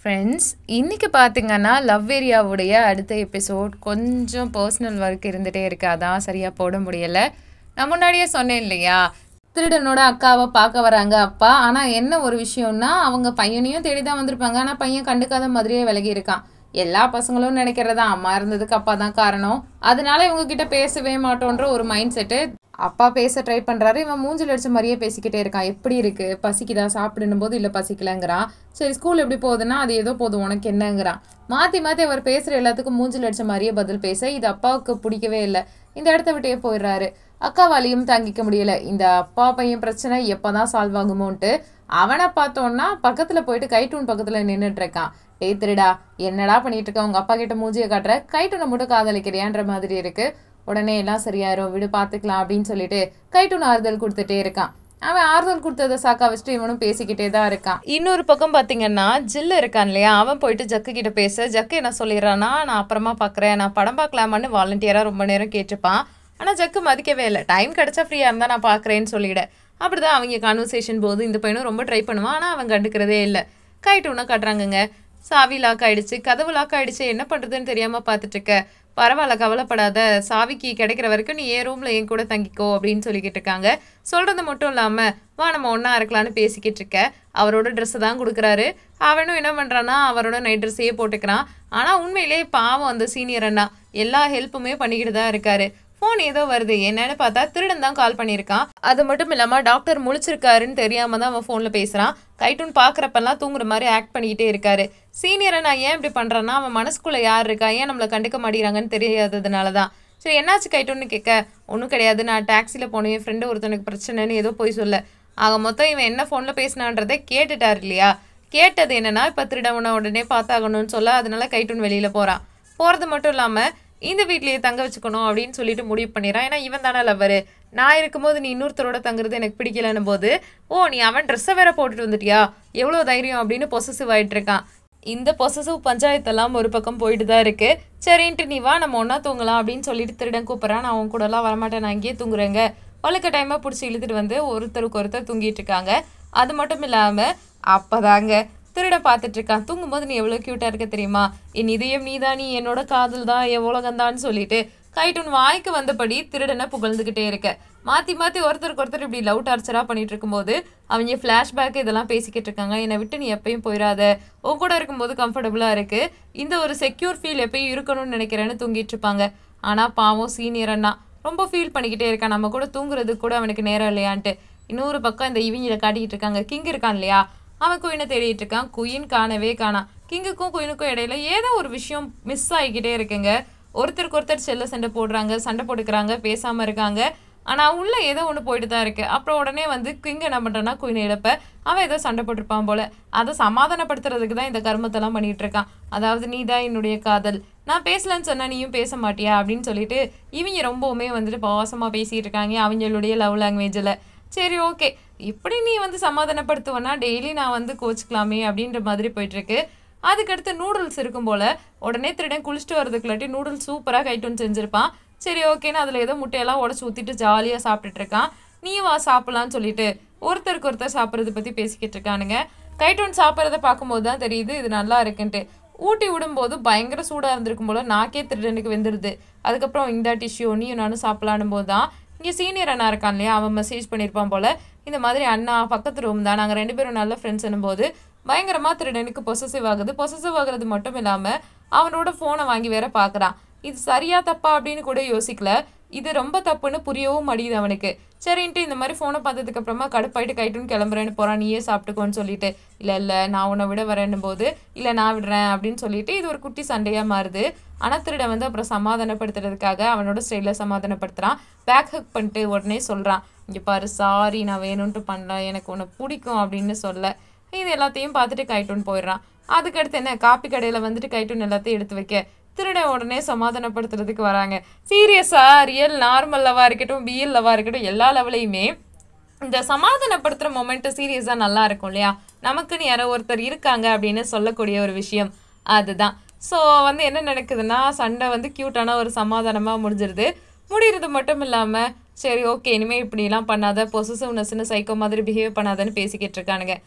Friends இன்னைக்கு பார்த்தீங்கன்னா love ஏரியாவுடைய அடுத்த எபிசோட் கொஞ்சம் பர்சனல் ஒர்க் இருந்துகிட்டே இருக்கு அதான் சரியாக போட முடியலை நான் முன்னாடியே சொன்னேன் இல்லையா திருடனோட அக்காவை பார்க்க வராங்க அப்பா ஆனால் என்ன ஒரு விஷயம்னா அவங்க பையனையும் தேடி தான் வந்திருப்பாங்க ஆனால் பையன் கண்டுக்காத மாதிரியே விலகி இருக்கான் எல்லா பசங்களும் நினைக்கிறதா அம்மா இருந்ததுக்கு அப்பா தான் காரணம் அதனால இவங்க கிட்ட பேசவே மாட்டோன்ற ஒரு மைண்ட் செட்டு அப்பா பேச ட்ரை பண்றாரு இவன் மூஞ்சில் அடிச்ச மாதிரியே பேசிக்கிட்டே இருக்கான் எப்படி இருக்கு பசிக்குதா சாப்பிடணும் போது இல்லை பசிக்கலங்கிறான் சரி ஸ்கூல் எப்படி போகுதுன்னா அது ஏதோ போதும் உனக்கு என்னங்கிறான் மாற்றி மாற்றி அவர் பேசுகிற எல்லாத்துக்கும் மூஞ்சில் அடிச்ச மாதிரியே பதில் பேச இது அப்பாவுக்கு பிடிக்கவே இல்லை இந்த இடத்த விட்டே போயிடுறாரு அக்காவாலையும் தாங்கிக்க முடியல இந்த அப்பா பையன் பிரச்சனை எப்பதான் சால்வ் ஆகுமோன்ட்டு அவனை பார்த்தோன்னா பக்கத்துல போயிட்டு கைட்டூன் பக்கத்துல நின்றுட்டு இருக்கான் டேய் திருடா என்னடா பண்ணிட்டு இருக்க உங்க அப்பா கிட்ட மூஞ்சியை காட்டுற கைட்டூனை மட்டும் காதலிக்கிறியான்ற மாதிரி இருக்கு உடனே எல்லாம் சரியாயிரும் விடு பார்த்துக்கலாம் அப்படின்னு சொல்லிட்டு கைட்டூன் ஆறுதல் கொடுத்துட்டே இருக்கான் அவன் ஆறுதல் கொடுத்ததை சாக்கா வச்சுட்டு இவனும் பேசிக்கிட்டே தான் இருக்கான் இன்னொரு பக்கம் பார்த்தீங்கன்னா ஜில்லு இருக்கான் இல்லையா அவன் போயிட்டு ஜக்கு கிட்ட பேச ஜக்கு என்ன சொல்லிடுறான்னா நான் அப்புறமா பார்க்குறேன் நான் படம் பார்க்கலாமான்னு வாலண்டியராக ரொம்ப நேரம் கேட்டிருப்பான் ஆனால் ஜக்கு மதிக்கவே இல்லை டைம் கிடச்சா ஃப்ரீயாக இருந்தால் நான் பார்க்குறேன்னு சொல்லிட அப்படிதான் அவங்க கான்வர்சேஷன் போது இந்த பையனும் ரொம்ப ட்ரை பண்ணுவான் ஆனால் அவன் கண்டுக்கிறதே இல்லை கைட்டூனை காட்டுறாங்கங்க சாவி லாக் ஆயிடுச்சு கதவு லாக் ஆயிடுச்சு என்ன பண்ணுறதுன்னு தெரியாமல் பார்த்துட்டு இருக்க பரவாயில்ல கவலைப்படாத சாவிக்கு கிடைக்கிற வரைக்கும் நீ என் ரூமில் என் கூட தங்கிக்கோ அப்படின்னு சொல்லிக்கிட்டு இருக்காங்க சொல்கிறது மட்டும் இல்லாமல் வா நம்ம ஒன்றா இருக்கலாம்னு பேசிக்கிட்டு இருக்க அவரோட ட்ரெஸ்ஸை தான் கொடுக்குறாரு அவனும் என்ன பண்ணுறான்னா அவரோட நைட் ட்ரெஸ்ஸையே போட்டுக்கிறான் ஆனால் உண்மையிலேயே பாவம் அந்த சீனியர் அண்ணா எல்லா ஹெல்ப்புமே பண்ணிக்கிட்டு தான் இருக்காரு ஃபோன் ஏதோ வருது என்னன்னு பார்த்தா திருடன் தான் கால் பண்ணியிருக்கான் அது மட்டும் இல்லாமல் டாக்டர் முழிச்சிருக்காருன்னு தெரியாம தான் அவன் ஃபோனில் பேசுகிறான் கைட்டூன் பார்க்குறப்பெல்லாம் தூங்குற மாதிரி ஆக்ட் பண்ணிக்கிட்டே இருக்காரு சீனியரை நான் ஏன் இப்படி பண்ணுறேன்னா அவன் மனசுக்குள்ளே யார் இருக்கா ஏன் நம்மளை கண்டுக்க மாட்டேங்கிறாங்கன்னு தெரியாததுனால தான் சரி என்னாச்சு கைட்டோன்னு கேட்க ஒன்றும் கிடையாது நான் டாக்ஸியில் போனேன் என் ஃப்ரெண்டு ஒருத்தனுக்கு பிரச்சனைன்னு ஏதோ போய் சொல்ல ஆக மொத்தம் இவன் என்ன ஃபோனில் பேசினான்றதை கேட்டுட்டார் இல்லையா கேட்டது என்னன்னா இப்போ திருடவனை உடனே பார்த்தாகணும்னு சொல்ல அதனால கைட்டூன் வெளியில் போகிறான் போகிறது மட்டும் இல்லாமல் இந்த வீட்லயே தங்க வச்சுக்கணும் அப்படின்னு சொல்லிட்டு முடிவு பண்ணிடுறான் ஏன்னா இவன் தானே லவ்வரு நான் இருக்கும்போது நீ இன்னொருத்தரோட தங்குறது எனக்கு பிடிக்கலன்னும் போது ஓ நீ அவன் ட்ரெஸ்ஸை வேற போட்டுட்டு வந்துட்டியா எவ்வளோ தைரியம் அப்படின்னு பொசசிவ் ஆயிட்டு இருக்கான் இந்த பொசசிவ் பஞ்சாயத்தெல்லாம் ஒரு பக்கம் போயிட்டு தான் இருக்கு சரின்ட்டு நீ வா நம்ம ஒன்றா தூங்கலாம் அப்படின்னு சொல்லிட்டு திருடன் கூப்பிட்றான் நான் உன் கூடலாம் வரமாட்டேன் நான் இங்கேயே தூங்குறேங்க வழுக்க டைமாக பிடிச்சி இழுத்துட்டு வந்து ஒருத்தருக்கு ஒருத்தர் தூங்கிட்டு இருக்காங்க அது மட்டும் இல்லாமல் அப்போதாங்க திருட பார்த்துட்டு இருக்கான் தூங்கும்போது நீ எவ்வளோ க்யூட்டாக இருக்க தெரியுமா என் இதயம் நீதான் நீ என்னோட காதல் தான் என் உலகம்தான்னு சொல்லிட்டு கைட்டுன் வாய்க்கு வந்தபடி திருடனை புகழ்ந்துக்கிட்டே இருக்க மாற்றி மாற்றி ஒருத்தருக்கு ஒருத்தர் இப்படி லவ் டார்ச்சராக பண்ணிட்டு இருக்கும்போது அவங்க ஃப்ளாஷ்பேக் இதெல்லாம் பேசிக்கிட்டு இருக்காங்க என்னை விட்டு நீ எப்பயும் போயிடாத உன் கூட இருக்கும்போது கம்ஃபர்டபுளாக இருக்குது இந்த ஒரு செக்யூர் ஃபீல் எப்பயும் இருக்கணும்னு நினைக்கிறேன்னு தூங்கிட்டு இருப்பாங்க ஆனால் பாவம் சீனியர் அண்ணா ரொம்ப ஃபீல் பண்ணிக்கிட்டே இருக்கான் நம்ம கூட தூங்குறதுக்கு கூட அவனுக்கு நேரம் இல்லையான்ட்டு இன்னொரு பக்கம் இந்த இவங்களை காட்டிக்கிட்டு இருக்காங்க கிங் இருக்கான் இல்லையா அவன் குயினை தேடிட்டு இருக்கான் குயின் காணவே காணாம் கிங்குக்கும் குயினுக்கும் இடையில ஏதோ ஒரு விஷயம் மிஸ் ஆகிக்கிட்டே இருக்குங்க ஒருத்தருக்கு ஒருத்தர் செல்ல சண்டை போடுறாங்க சண்டை போட்டுக்கிறாங்க பேசாம இருக்காங்க ஆனா உள்ள ஏதோ ஒன்று போயிட்டு தான் இருக்கு அப்புறம் உடனே வந்து கிங் என்ன பண்றான்னா குயினை இழப்ப அவன் ஏதோ சண்டை போட்டிருப்பான் போல அதை சமாதானப்படுத்துறதுக்கு தான் இந்த கர்மத்தெல்லாம் பண்ணிட்டு இருக்கான் அதாவது நீ தான் என்னுடைய காதல் நான் பேசலன்னு சொன்னா நீயும் பேச மாட்டியா அப்படின்னு சொல்லிட்டு இவங்க ரொம்பவுமே வந்துட்டு பாசமா பேசிட்டு இருக்காங்க அவங்களுடைய லவ் லாங்குவேஜில் சரி ஓகே இப்படி நீ வந்து சமாதானப்படுத்துவனா டெய்லி நான் வந்து கோச்சிக்கலாமே அப்படின்ற மாதிரி போயிட்டுருக்கு அதுக்கடுத்து நூடுல்ஸ் இருக்கும் போல் உடனே திருடன் குளிச்சுட்டு வரதுக்குள்ளாட்டி நூடுல்ஸ் சூப்பராக கைட்டுன்னு செஞ்சுருப்பான் சரி ஓகேன்னு அதில் ஏதோ முட்டையெல்லாம் உடச்சி ஊற்றிட்டு ஜாலியாக சாப்பிட்டுட்டு இருக்கான் நீ வா சாப்பிட்லான்னு சொல்லிட்டு ஒருத்தருக்கு ஒருத்தர் சாப்பிட்றத பற்றி பேசிக்கிட்டு இருக்கானுங்க கைட்டூன் சாப்பிட்றத பார்க்கும்போது தான் தெரியுது இது நல்லா இருக்குன்ட்டு ஊட்டி விடும்போது பயங்கர சூடாக இருந்திருக்கும் போல நாக்கே திருடனுக்கு வெந்துடுது அதுக்கப்புறம் இந்த டிஷ்யூ நீயும் நானும் சாப்பிட்லான்னும் போது தான் இங்கே சீனியர் அண்ணா இருக்கான் இல்லையா அவன் மெசேஜ் பண்ணியிருப்பான் போல இந்த மாதிரி அண்ணா பக்கத்து ரூம் தான் நாங்கள் ரெண்டு பேரும் நல்ல ஃப்ரெண்ட்ஸ் போது பயங்கரமாக திருடனுக்கு பொசசிவ் ஆகுது பொசசிவ் ஆகுறது மட்டும் இல்லாமல் அவனோட ஃபோனை வாங்கி வேற பார்க்குறான் இது சரியா தப்பா அப்படின்னு கூட யோசிக்கல இது ரொம்ப தப்புன்னு புரியவும் மடியுது அவனுக்கு சரின்ட்டு இந்த மாதிரி ஃபோனை பார்த்ததுக்கு அப்புறமா கடுப்பாயிட்டு கைட்டுன்னு கிளம்புறேன்னு போறான் நீயே சாப்பிட்டுக்கோன்னு சொல்லிட்டு இல்லை இல்லை நான் உன்னை விட வரேன்னும் போது இல்லை நான் விடுறேன் அப்படின்னு சொல்லிட்டு இது ஒரு குட்டி சண்டையாக மாறுது ஆனால் திருட வந்து அப்புறம் சமாதானப்படுத்துறதுக்காக அவனோட ஸ்டைலில் சமாதானப்படுத்துறான் பேக் ஹக் பண்ணிட்டு உடனே சொல்கிறான் இங்கே பாரு சாரி நான் வேணும்ன்ட்டு பண்ணல எனக்கு உன்னை பிடிக்கும் அப்படின்னு சொல்ல இது எல்லாத்தையும் பார்த்துட்டு கைட்டூன் போயிடுறான் அதுக்கடுத்து என்ன காப்பி கடையில் வந்துட்டு கைட்டூன் எல்லாத்தையும் எடுத்து வைக்க திருடன் உடனே சமாதானப்படுத்துறதுக்கு வராங்க சீரியஸா ரியல் நார்மல் லெவா இருக்கட்டும் பிஎல் லெவா இருக்கட்டும் எல்லா லெவலையுமே இந்த சமாதானப்படுத்துகிற மொமெண்ட்டு சீரியஸாக நல்லா இருக்கும் இல்லையா நமக்குன்னு யாரோ ஒருத்தர் இருக்காங்க அப்படின்னு சொல்லக்கூடிய ஒரு விஷயம் அதுதான் ஸோ வந்து என்ன நடக்குதுன்னா சண்டை வந்து க்யூட்டான ஒரு சமாதானமாக முடிஞ்சிருது முடிகிறது மட்டும் இல்லாமல் சரி ஓகே இனிமேல் இப்படிலாம் பண்ணாத பொசிசிவ்னஸ்னு சைக்கோ மாதிரி பிஹேவ் பண்ணாதன்னு பேசிக்கிட்டு இருக்கானுங்க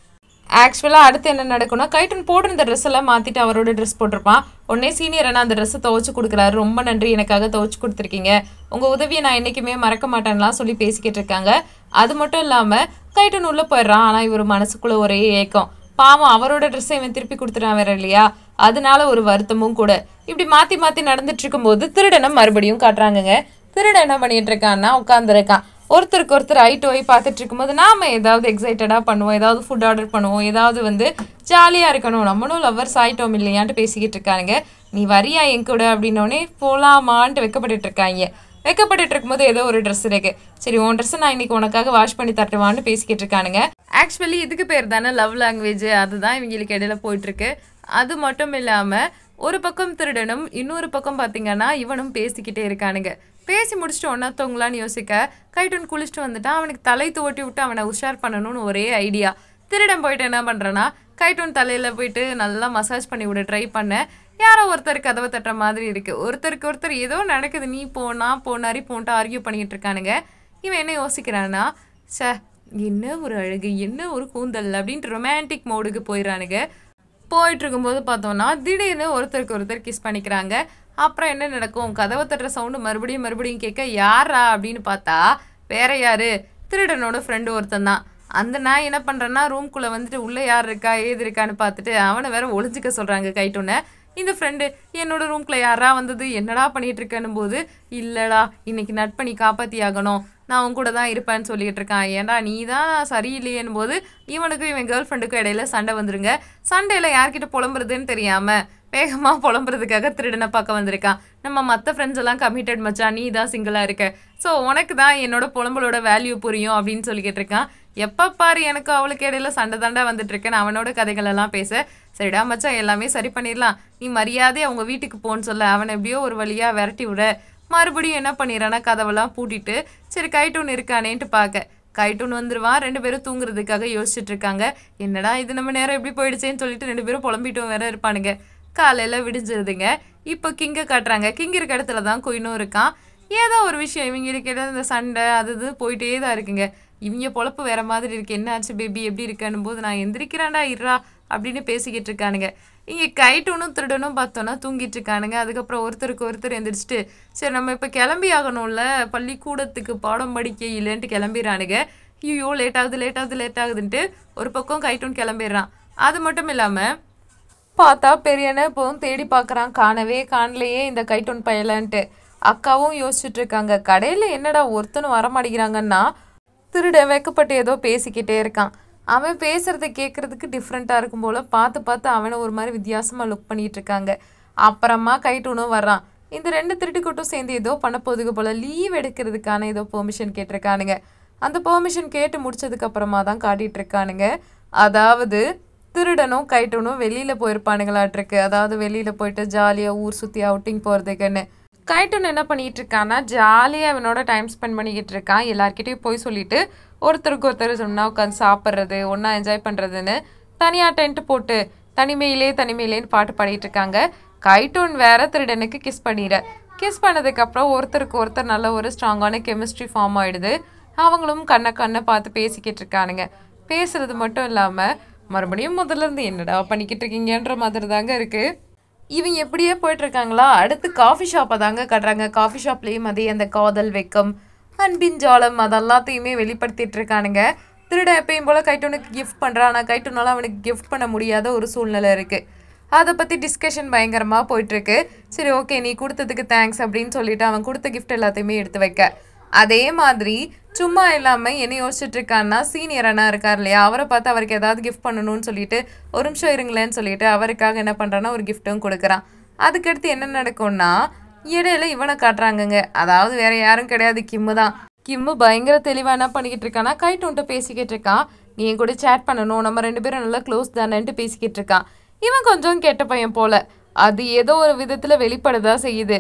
ஆக்சுவலாக அடுத்து என்ன நடக்கும்னா கைட்டன் போட்டிருந்த ட்ரெஸ் எல்லாம் மாற்றிட்டு அவரோட ட்ரெஸ் போட்டிருப்பான் உடனே சீனியர் அண்ணா அந்த ட்ரெஸ்ஸை துவைச்சு கொடுக்குறாரு ரொம்ப நன்றி எனக்காக துவைச்சு கொடுத்துருக்கீங்க உங்கள் உதவியை நான் என்றைக்குமே மறக்க மாட்டேன்லாம் சொல்லி பேசிக்கிட்டு இருக்காங்க அது மட்டும் இல்லாமல் கைட்டன் உள்ளே போயிடுறான் ஆனால் இவர் மனசுக்குள்ளே ஒரே ஏக்கம் பாவம் அவரோட ட்ரெஸ்ஸை இவன் திருப்பி கொடுத்துட்டான் வேற இல்லையா அதனால ஒரு வருத்தமும் கூட இப்படி மாற்றி மாற்றி நடந்துட்டு இருக்கும்போது திருடனை மறுபடியும் காட்டுறாங்கங்க திருடன் என்ன பண்ணிட்டு இருக்கான்னா உட்காந்துருக்கான் ஒருத்தருக்கு ஒருத்தர் ஐ டு ஐ பார்த்துட்டு இருக்கும்போது நாம ஏதாவது எக்ஸைட்டடாக பண்ணுவோம் ஏதாவது ஃபுட் ஆர்டர் பண்ணுவோம் ஏதாவது வந்து ஜாலியாக இருக்கணும் நம்மளும் லவ்வர்ஸ் ஆயிட்டோம் இல்லையான்ட்டு பேசிக்கிட்டு இருக்காங்க நீ வரியா என் கூட அப்படின்னோடனே போலாமான்ட்டு வெக்கப்பட்டுட்டு இருக்காங்க வெக்கப்பட்டுட்டு இருக்கும்போது ஏதோ ஒரு ட்ரெஸ் இருக்கு சரி உன் ட்ரெஸ்ஸை நான் இன்னைக்கு உனக்காக வாஷ் பண்ணி தட்டுவான்னு பேசிக்கிட்டு இருக்கானுங்க ஆக்சுவலி இதுக்கு பேர் தானே லவ் லாங்குவேஜ் அதுதான் இவங்களுக்கு இடையில போயிட்டு இருக்கு அது மட்டும் இல்லாம ஒரு பக்கம் திருடனும் இன்னொரு பக்கம் பார்த்தீங்கன்னா இவனும் பேசிக்கிட்டே இருக்கானுங்க பேசி முடிச்சுட்டு ஒன்றத்தவங்களான்னு யோசிக்க கைட்டுன் குளிச்சுட்டு வந்துட்டான் அவனுக்கு தலை துவட்டி விட்டு அவனை உஷார் பண்ணணும்னு ஒரே ஐடியா திருடன் போயிட்டு என்ன பண்ணுறேன்னா கைட்டுன் தலையில் போயிட்டு நல்லா மசாஜ் பண்ணி விட ட்ரை பண்ணேன் யாரோ ஒருத்தர் கதவை தட்டுற மாதிரி இருக்கு ஒருத்தருக்கு ஒருத்தர் ஏதோ நடக்குது நீ போனா போனாரி போன்ட்டு ஆர்கியூ பண்ணிக்கிட்டு இருக்கானுங்க இவன் என்ன யோசிக்கிறான்னா சே என்ன ஒரு அழகு என்ன ஒரு கூந்தல் அப்படின்ட்டு ரொமான்டிக் மோடுக்கு போயிடறானுங்க போயிட்டு இருக்கும்போது பார்த்தோம்னா திடீர்னு ஒருத்தருக்கு ஒருத்தர் கிஸ் பண்ணிக்கிறாங்க அப்புறம் என்ன நடக்கும் கதவை தட்டுற சவுண்டு மறுபடியும் மறுபடியும் கேட்க யாரா அப்படின்னு பார்த்தா வேற யாரு திருடனோட ஃப்ரெண்டு ஒருத்தன் தான் அந்த நான் என்ன பண்ணுறேன்னா ரூம்குள்ளே வந்துட்டு உள்ளே யார் இருக்கா ஏது இருக்கான்னு பார்த்துட்டு அவனை வேற ஒளிஞ்சிக்க சொல்கிறாங்க கைட்டோன்னே இந்த ஃப்ரெண்டு என்னோட ரூம்குள்ளே யாரா வந்தது என்னடா பண்ணிட்டு இருக்கேன்னு போது இல்லடா இன்னைக்கு நட்பணி காப்பாற்றி ஆகணும் நான் உன் கூட தான் இருப்பேன்னு சொல்லிட்டு இருக்கான் ஏன்டா நீ தான் சரியில்லையேன்னு போது இவனுக்கும் இவன் கேர்ள் ஃப்ரெண்டுக்கும் இடையில சண்டை வந்துருங்க சண்டையில் யார்கிட்ட புலம்புறதுன்னு தெரியாமல் வேகமாக புலம்புறதுக்காக திருடனை பார்க்க வந்திருக்கான் நம்ம மற்ற ஃப்ரெண்ட்ஸ் எல்லாம் கமிட்டட் மச்சான் நீ தான் சிங்கிளாக இருக்க ஸோ உனக்கு தான் என்னோட புலம்பலோட வேல்யூ புரியும் அப்படின்னு சொல்லிக்கிட்டு இருக்கான் எப்போ பாரு எனக்கு அவளுக்கு இடையில சண்டை தாண்டா வந்துட்டு இருக்கேன் அவனோட கதைகள் எல்லாம் பேச சரிடா மச்சான் எல்லாமே சரி பண்ணிடலாம் நீ மரியாதையை அவங்க வீட்டுக்கு போன்னு சொல்ல அவனை எப்படியோ ஒரு வழியாக விரட்டி விட மறுபடியும் என்ன பண்ணிடுறான்னா கதவெல்லாம் பூட்டிட்டு சரி கைட்டூன் இருக்கானேன்ட்டு பார்க்க கைட்டூன் வந்துருவான் ரெண்டு பேரும் தூங்குறதுக்காக யோசிச்சுட்டு இருக்காங்க என்னடா இது நம்ம நேரம் எப்படி போயிடுச்சேன்னு சொல்லிட்டு ரெண்டு பேரும் புலம்பிட்டும் வேற இருப்பானுங்க காலையில் விடிஞ்சிருதுங்க இப்போ கிங்கை காட்டுறாங்க கிங் இருக்க இடத்துல தான் குயினும் இருக்கான் ஏதோ ஒரு விஷயம் இவங்க இருக்கிற இந்த சண்டை அது இது போயிட்டே தான் இருக்குங்க இவங்க பொழப்பு வேற மாதிரி இருக்கு என்ன ஆச்சு பேபி எப்படி இருக்கேன்னு போது நான் எந்திரிக்கிறேன்டா இருறா அப்படின்னு பேசிக்கிட்டு இருக்கானுங்க இங்கே கைட்டூனும் திருடனும் பார்த்தோன்னா தூங்கிட்டு இருக்கானுங்க அதுக்கப்புறம் ஒருத்தருக்கு ஒருத்தர் எந்திரிச்சிட்டு சரி நம்ம இப்போ கிளம்பி ஆகணும்ல பள்ளிக்கூடத்துக்கு பாடம் படிக்க இல்லைன்ட்டு கிளம்பிடுறானுங்க ஐயோ லேட் ஆகுது லேட் ஆகுது லேட் ஆகுதுன்ட்டு ஒரு பக்கம் கைட்டூன் கிளம்பிடுறான் அது மட்டும் இல்லாமல் பார்த்தா பெரியண்ண இப்போவும் தேடி பார்க்குறான் காணவே காணலையே இந்த கைட்டோன் பயலன்ட்டு அக்காவும் யோசிச்சுட்டு இருக்காங்க கடையில் என்னடா ஒருத்தனும் வர மாட்டேங்கிறாங்கன்னா திருடன் வெக்கப்பட்டு ஏதோ பேசிக்கிட்டே இருக்கான் அவன் பேசுறத கேட்கறதுக்கு டிஃப்ரெண்ட்டாக இருக்கும் போல பார்த்து பார்த்து அவனை ஒரு மாதிரி வித்தியாசமாக லுக் பண்ணிட்டு இருக்காங்க அப்புறமா கைட்டூனும் வர்றான் இந்த ரெண்டு திருட்டுக்கூட்டும் சேர்ந்து ஏதோ பண்ண போதுக்கு போல லீவ் எடுக்கிறதுக்கான ஏதோ பெர்மிஷன் கேட்டிருக்கானுங்க அந்த பெர்மிஷன் கேட்டு முடிச்சதுக்கு அப்புறமா தான் காட்டிட்டு இருக்கானுங்க அதாவது திருடனும் கைட்டனும் வெளியில போயிருப்பானுங்களாட்டிருக்கு அதாவது வெளியில போயிட்டு ஜாலியா ஊர் சுத்தி அவுட்டிங் போறதுக்குன்னு கைட்டன் என்ன பண்ணிட்டு இருக்கான்னா ஜாலியாக அவனோட டைம் ஸ்பெண்ட் பண்ணிக்கிட்டு இருக்கான் எல்லார்கிட்டயும் போய் சொல்லிட்டு ஒருத்தருக்கு ஒருத்தர் சொன்னா உட்காந்து சாப்பிட்றது ஒன்றா என்ஜாய் பண்ணுறதுன்னு தனியாக டென்ட் போட்டு தனிமையிலே தனிமையிலேன்னு பாட்டு பாடிட்டு இருக்காங்க கைட்டோன் வேற திருடனுக்கு கிஸ் பண்ணிட கிஸ் பண்ணதுக்கப்புறம் ஒருத்தருக்கு ஒருத்தர் நல்ல ஒரு ஸ்ட்ராங்கான கெமிஸ்ட்ரி ஃபார்ம் ஆயிடுது அவங்களும் கண்ணை கண்ணை பார்த்து பேசிக்கிட்டு இருக்கானுங்க பேசுறது மட்டும் இல்லாமல் மறுபடியும் முதல்ல இருந்து என்னடா பண்ணிக்கிட்டு இருக்கீங்கன்ற மாதிரி தாங்க இருக்கு இவங்க எப்படியே போயிட்டு இருக்காங்களா அடுத்து காஃபி ஷாப்பை தாங்க கட்டுறாங்க காஃபி ஷாப்லேயும் அதே அந்த காதல் வெக்கம் அன்பின் ஜாலம் அதெல்லாத்தையுமே வெளிப்படுத்திட்டு இருக்கானுங்க திருட எப்பயும் போல கைட்டோனுக்கு கிஃப்ட் பண்ணுறான் ஆனால் கைட்டோனால அவனுக்கு கிஃப்ட் பண்ண முடியாத ஒரு சூழ்நிலை இருக்குது அதை பற்றி டிஸ்கஷன் பயங்கரமாக போயிட்டுருக்கு சரி ஓகே நீ கொடுத்ததுக்கு தேங்க்ஸ் அப்படின்னு சொல்லிட்டு அவன் கொடுத்த கிஃப்ட் எல்லாத்தையுமே எடுத்து வைக்க அதே மாதிரி சும்மா இல்லாமல் என்ன யோசிச்சுட்டு இருக்கான்னா சீனியர் அண்ணா இருக்கார் இல்லையா அவரை பார்த்து அவருக்கு ஏதாவது கிஃப்ட் பண்ணணும்னு சொல்லிட்டு ஒரு நிமிஷம் இருங்களேன்னு சொல்லிட்டு அவருக்காக என்ன பண்ணுறான்னா ஒரு கிஃப்ட்டும் கொடுக்குறான் அதுக்கடுத்து என்ன நடக்கும்னா இடையில இவனை காட்டுறாங்கங்க அதாவது வேற யாரும் கிடையாது கிம்மு தான் கிம்மு பயங்கர தெளிவாக என்ன பண்ணிக்கிட்டு இருக்கான்னா கைட்டுன்ட்டு பேசிக்கிட்டு இருக்கான் நீ என் கூட சேட் பண்ணணும் நம்ம ரெண்டு பேரும் நல்லா க்ளோஸ் தானேன்ட்டு பேசிக்கிட்டு இருக்கான் இவன் கொஞ்சம் கெட்ட பையன் போல அது ஏதோ ஒரு விதத்தில் வெளிப்படுதா செய்யுது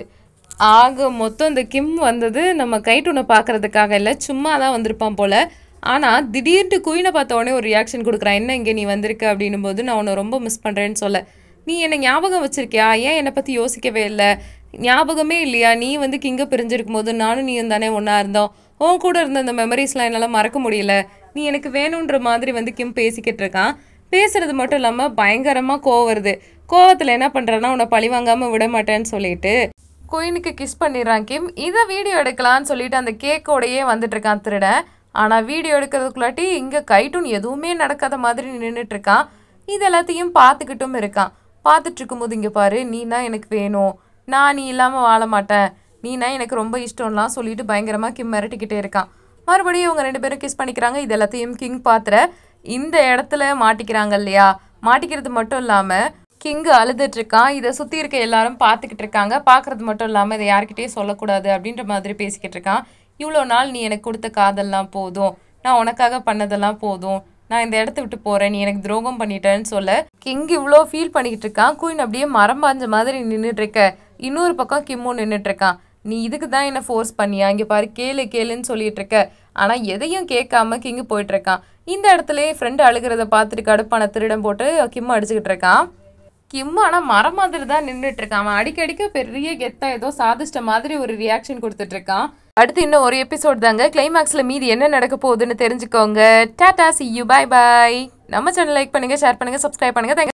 ஆக மொத்தம் இந்த கிம் வந்தது நம்ம கைட்டுனை பார்க்கறதுக்காக இல்லை சும்மா தான் வந்திருப்பான் போல ஆனால் திடீர்னு குயினை பார்த்த உடனே ஒரு ரியாக்ஷன் கொடுக்குறான் என்ன இங்கே நீ வந்திருக்க அப்படின்னும் போது நான் உன்னை ரொம்ப மிஸ் பண்ணுறேன்னு சொல்ல நீ என்னை ஞாபகம் வச்சிருக்கியா ஏன் என்னை பற்றி யோசிக்கவே இல்லை ஞாபகமே இல்லையா நீ வந்து கிங்க பிரிஞ்சிருக்கும் போது நானும் நீயும் தானே ஒன்றா இருந்தோம் உன் கூட இருந்த அந்த மெமரிஸ்லாம் என்னால் மறக்க முடியல நீ எனக்கு வேணுன்ற மாதிரி வந்து கிம் பேசிக்கிட்டு இருக்கான் பேசுறது மட்டும் இல்லாமல் பயங்கரமாக கோவம் வருது கோவத்தில் என்ன பண்ணுறான்னா உன்னை பழி வாங்காமல் விட மாட்டேன்னு சொல்லிட்டு குயினுக்கு கிஸ் பண்ணிடுறான் கிம் இதை வீடியோ எடுக்கலான்னு சொல்லிட்டு அந்த கேக்கோடையே வந்துட்டு இருக்கான் திருடன் ஆனால் வீடியோ எடுக்கிறதுக்குள்ளாட்டி இங்கே கைட்டும் எதுவுமே நடக்காத மாதிரி நின்றுட்டு இருக்கான் இது எல்லாத்தையும் பார்த்துக்கிட்டும் இருக்கான் பார்த்துட்டு இருக்கும்போது இங்கே பாரு நீனா எனக்கு வேணும் நான் நீ இல்லாமல் வாழ மாட்டேன் நீனா எனக்கு ரொம்ப இஷ்டம்லாம் சொல்லிட்டு பயங்கரமாக கிம் மிரட்டிக்கிட்டே இருக்கான் மறுபடியும் இவங்க ரெண்டு பேரும் கிஸ் பண்ணிக்கிறாங்க இது எல்லாத்தையும் கிங் பாத்துற இந்த இடத்துல மாட்டிக்கிறாங்க இல்லையா மாட்டிக்கிறது மட்டும் இல்லாமல் கிங்கு அழுதுட்டு இருக்கான் இதை சுற்றி இருக்க எல்லாரும் பார்த்துக்கிட்டு இருக்காங்க பார்க்கறது மட்டும் இல்லாமல் இதை யார்கிட்டயும் சொல்லக்கூடாது அப்படின்ற மாதிரி பேசிக்கிட்டு இருக்கான் இவ்வளோ நாள் நீ எனக்கு கொடுத்த காதெல்லாம் போதும் நான் உனக்காக பண்ணதெல்லாம் போதும் நான் இந்த இடத்த விட்டு போகிறேன் நீ எனக்கு துரோகம் பண்ணிட்டேன்னு சொல்ல கிங் இவ்வளோ ஃபீல் பண்ணிக்கிட்டு இருக்கான் குயின் அப்படியே மரம் பாஞ்ச மாதிரி நின்றுட்டு இருக்க இன்னொரு பக்கம் கிம்மும் நின்றுட்டு இருக்கான் நீ இதுக்கு தான் என்ன ஃபோர்ஸ் பண்ணியா இங்கே பாரு கேளு கேளுன்னு சொல்லிட்டு இருக்க ஆனால் எதையும் கேட்காம கிங்கு போயிட்டு இருக்கான் இந்த இடத்துல ஃப்ரெண்டு அழுகிறத பார்த்துட்டு கடுப்பான திருடம் போட்டு கிம் அடிச்சுக்கிட்டு இருக்கான் கிம் ஆனால் மரம் மாதிரி தான் நின்றுட்டு இருக்கான் அவன் அடிக்கடிக்க பெரிய கெத்தா ஏதோ சாதிச்சிட்ட மாதிரி ஒரு ரியாக்ஷன் கொடுத்துட்டு இருக்கான் அடுத்து இன்னும் ஒரு எபிசோட் தாங்க கிளைமேக்ஸில் மீதி என்ன நடக்க போகுதுன்னு தெரிஞ்சுக்கோங்க tata see you bye bye நம்ம சேனல் லைக் பண்ணுங்க ஷேர் பண்ணுங்க சப்ஸ்கிரைப் பண்ணுங்க Thank you.